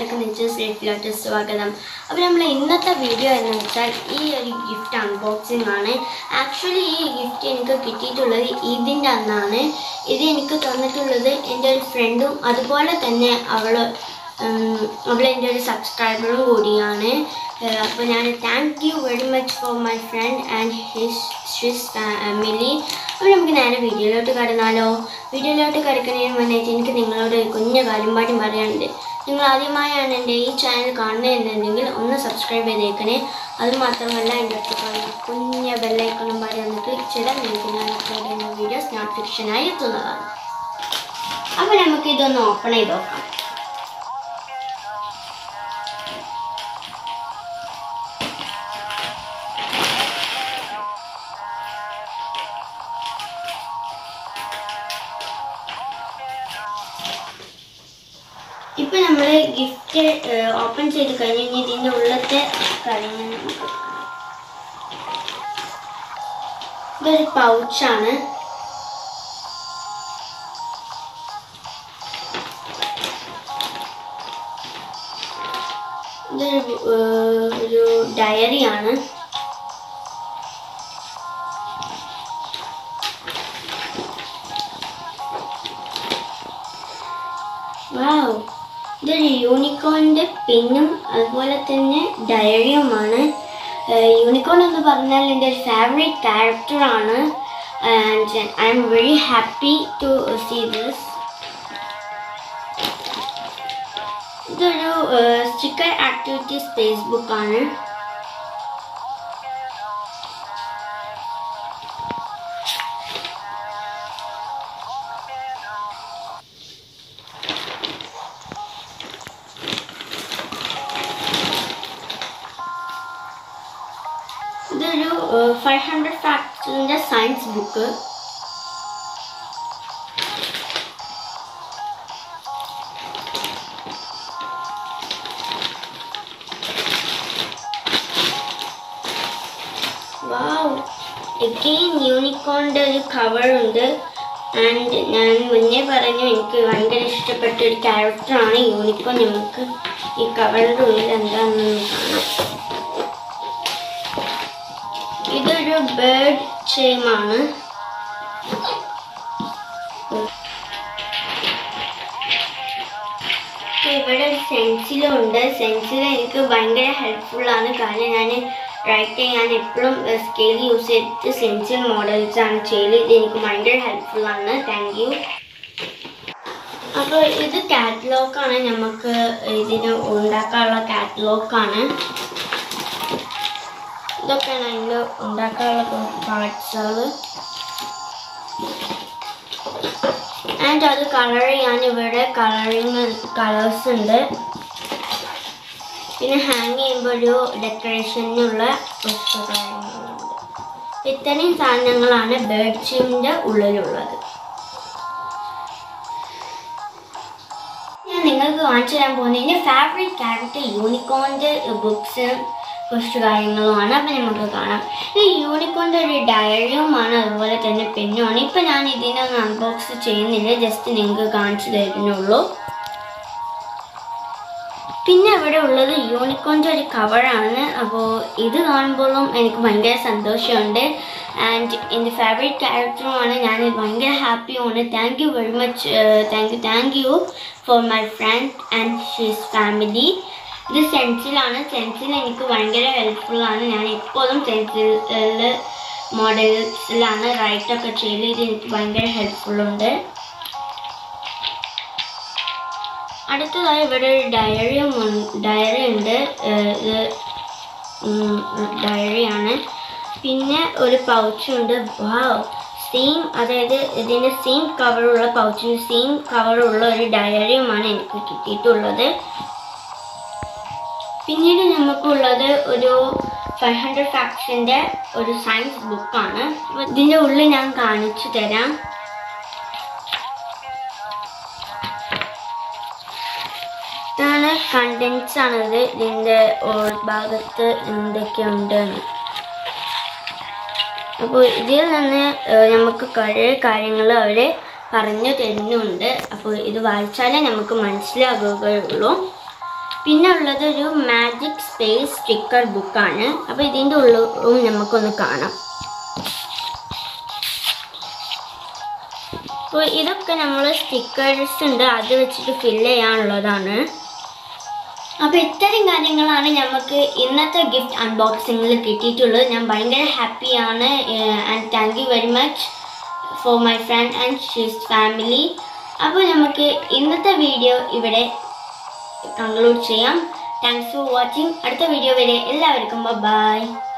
എല്ലാവർക്കും നെച്ചേഴ്സ് ലൈഫിലോട്ട് സ്വാഗതം അപ്പോൾ നമ്മൾ ഇന്നത്തെ വീഡിയോ എന്ന് വെച്ചാൽ ഈ ഒരു ഗിഫ്റ്റ് അൺബോക്സിംഗ് ആണ് ആക്ച്വലി ഈ ഗിഫ്റ്റ് എനിക്ക് കിട്ടിയിട്ടുള്ളത് ഇതിൻ്റെ അന്നാണ് ഇത് എനിക്ക് തന്നിട്ടുള്ളത് എൻ്റെ ഒരു ഫ്രണ്ടും അതുപോലെ തന്നെ അവൾ അവൾ എൻ്റെ ഒരു സബ്സ്ക്രൈബറും കൂടിയാണ് അപ്പോൾ ഞാൻ thank you very much for my friend and his she's family അപ്പോൾ നമുക്ക് നേരെ വീഡിയോയിലോട്ട് കടന്നാലോ വീഡിയോയിലോട്ട് കിടക്കുന്നതിന് മുന്നേറ്റ് എനിക്ക് നിങ്ങളോട് ഒരു കുഞ്ഞ കാര്യം പാടി പറയാനുണ്ട് നിങ്ങൾ ആദ്യമായാണ് എൻ്റെ ഈ ചാനൽ കാണുന്നതെന്നുണ്ടെങ്കിൽ ഒന്ന് സബ്സ്ക്രൈബ് ചെയ്തേക്കണേ അത് മാത്രമല്ല എൻ്റെ അടുത്ത് കാണുന്ന കുഞ്ഞ ബെല്ലൈക്കണും പാടി ഒന്ന് ക്ലിക്ക് ചെയ്താൽ നിങ്ങൾക്ക് ഞാൻ അപ്ലോഡ് ചെയ്യുന്ന വീഡിയോസ് നോട്ടിഫിക്കേഷനായി എത്തുന്നതാണ് അപ്പോൾ നമുക്ക് ഇതൊന്ന് ഓപ്പൺ ചെയ്ത് നോക്കാം ഇപ്പൊ നമ്മൾ ഗിഫ്റ്റ് ഓപ്പൺ ചെയ്ത് കഴിഞ്ഞ് ഇനി ഇതിന്റെ ഉള്ളത്തെ കാര്യങ്ങൾ നമുക്ക് കാണാം. ഇതൊരു പൗച്ചാണ് ഇതൊരു ഏർ, ഒരു ഡയറിയാണ് വാവ് ഇതൊരു യൂണിക്കോണിന്റെ പിന്നും അതുപോലെ തന്നെ ഡയറിയുമാണ് യൂണിക്കോൺ എന്ന് പറഞ്ഞാൽ എൻ്റെ ഒരു ഫേവറേറ്റ് ക്യാരക്ടറാണ് and I'm very happy to see this ഇതൊരു സ്റ്റിക്കർ ആക്ടിവിറ്റീസ് ഫേസ്ബുക്ക് ആണ് ഇതൊരു ഫൈവ് ഹൺഡ്രഡ് ഫാക്ടറിൻ്റെ സയൻസ് ബുക്ക് വാവ് എഗെയിൻ യൂണിക്കോണിൻ്റെ ഒരു കവർ ഉണ്ട് ആൻഡ് ഞാൻ മുന്നേ പറഞ്ഞു എനിക്ക് ഭയങ്കര ഇഷ്ടപ്പെട്ട ഒരു ക്യാരക്ടറാണ് യൂണിക്കോൺ നമുക്ക് ഈ കവറിൻ്റെ ഉള്ളിൽ എന്താണെന്ന് കാണാം ഇതൊരു ബേർഡ് ചെയിമാണ് ഇവിടെ ഒരു സെൻസിലും ഉണ്ട് സെൻസിൽ എനിക്ക് ഭയങ്കര ഹെൽപ്ഫുൾ ആണ് കാരണം ഞാൻ റൈറ്റ് ചെയ്യാൻ എപ്പോഴും സ്കെയിൽ യൂസ് ചെയ്തിട്ട് സെൻസിൽ മോഡൽസ് ആണ് ചെയ്യല് ഇത് എനിക്ക് ഭയങ്കര ഹെൽപ്ഫുൾ ആണ് താങ്ക് യു അപ്പോൾ ഇത് കാറ്റലോഗാണ് നമുക്ക് ഇതിന് ഉണ്ടാക്കാനുള്ള കാറ്റലോഗാണ് ഇതൊക്കെയാണ് അതിൽ ഉണ്ടാക്കാനുള്ള പാർട്സുകൾ ആൻഡ് അത് കളർ ചെയ്യാൻ ഇവിടെ കളറിങ് കളേഴ്സ് ഉണ്ട് പിന്നെ ഹാങ് ചെയ്യുമ്പോൾ ഒരു ഡെക്കറേഷനുള്ള കുറച്ച് കാര്യങ്ങളുണ്ട് ഇത്രയും സാധനങ്ങളാണ് ബേർഡ് ചീമിൻ്റെ ഉള്ളിലുള്ളത് ഞാൻ നിങ്ങൾക്ക് കാണിച്ചു തരാൻ പോകുന്നത് എൻ്റെ ഫേവറേറ്റ് ക്യാരക്ടർ യൂണിക്കോണിൻ്റെ ബുക്സ് കുറച്ച് കാര്യങ്ങളുമാണ് അപ്പം നമുക്ക് കാണാം ഈ യൂണിക്കോണിൻ്റെ ഒരു ഡയറിയുമാണ് അതുപോലെ തന്നെ പെന്നുമാണ് ഇപ്പം ഞാൻ ഇതിനൊന്ന് അൺബോക്സ് ചെയ്യുന്നില്ല ജസ്റ്റ് നിങ്ങൾക്ക് കാണിച്ചു തരുന്നുള്ളൂ പിന്നെ ഇവിടെ ഉള്ളത് യൂണിക്കോണിൻ്റെ ഒരു കവറാണ് അപ്പോൾ ഇത് കാണുമ്പോഴും എനിക്ക് ഭയങ്കര സന്തോഷമുണ്ട് ആൻഡ് എൻ്റെ ഫേവറേറ്റ് ക്യാരക്ടറുമാണ് ഞാൻ ഭയങ്കര ഹാപ്പിയുമാണ് thank you very much thank you thank you for my friend and his family ഇത് സെൻസിലാണ് സെൻസിൽ എനിക്ക് ഭയങ്കര ഹെൽപ്ഫുൾ ആണ് ഞാൻ എപ്പോഴും സെൻസിൽ മോഡൽസിലാണ് റൈറ്റൊക്കെ ചെയ്ത് ഇത് എനിക്ക് ഭയങ്കര ഹെൽപ്ഫുൾ ഉണ്ട് അടുത്തതായി ഇവിടെ ഒരു ഡയറിയും ഡയറി ഉണ്ട് ഏഹ് ഇത് ഡയറിയാണ് പിന്നെ ഒരു പൗച്ചുണ്ട് വാവ് സെയിം അതായത് ഇതിൻ്റെ സെയിം കവറുള്ള പൗച്ചിന് സെയിം കവറുള്ള ഒരു ഡയറിയുമാണ് എനിക്ക് കിട്ടിയിട്ടുള്ളത് പിന്നീട് നമുക്കുള്ളത് ഒരു ഫൈവ് ഹൺഡ്രഡ് ഫാക്ട്സിൻ്റെ ഒരു സയൻസ് ബുക്കാണ് അപ്പോൾ ഇതിൻ്റെ ഉള്ളിൽ ഞാൻ കാണിച്ചു തരാം ഇതാണ് കണ്ടൻസ് ആണിത് ഇതിൻ്റെ ഭാഗത്ത് എന്തൊക്കെയുണ്ട് എന്ന് അപ്പോൾ ഇതിൽ നിന്ന് ഏഹ്, നമുക്ക് കുറേ കാര്യങ്ങൾ അവർ പറഞ്ഞു തരുന്നുണ്ട് അപ്പോൾ ഇത് വായിച്ചാലേ നമുക്ക് മനസ്സിലാകുകയുള്ളൂ പിന്നെ ഉള്ളത് ഒരു മാജിക് സ്പേസ് സ്റ്റിക്കർ ബുക്കാണ് അപ്പോൾ ഇതിൻ്റെ ഉള്ളും നമുക്കൊന്ന് കാണാം അപ്പോൾ ഇതൊക്കെ നമ്മൾ സ്റ്റിക്കേഴ്സ് ഉണ്ട് അത് വെച്ചിട്ട് ഫില്ല് ചെയ്യാനുള്ളതാണ് അപ്പോൾ ഇത്തരം കാര്യങ്ങളാണ് നമുക്ക് ഇന്നത്തെ ഗിഫ്റ്റ് അൺബോക്സിങ്ങിൽ കിട്ടിയിട്ടുള്ളത് ഞാൻ ഭയങ്കര ഹാപ്പിയാണ് and thank you very much for my friend and she's family അപ്പോൾ നമുക്ക് ഇന്നത്തെ വീഡിയോ ഇവിടെ കൺക്ലൂഡ് ചെയ്യാം താങ്ക്സ് ഫോർ വാച്ചിങ് അടുത്ത വീഡിയോ വരെ എല്ലാവർക്കും ബൈ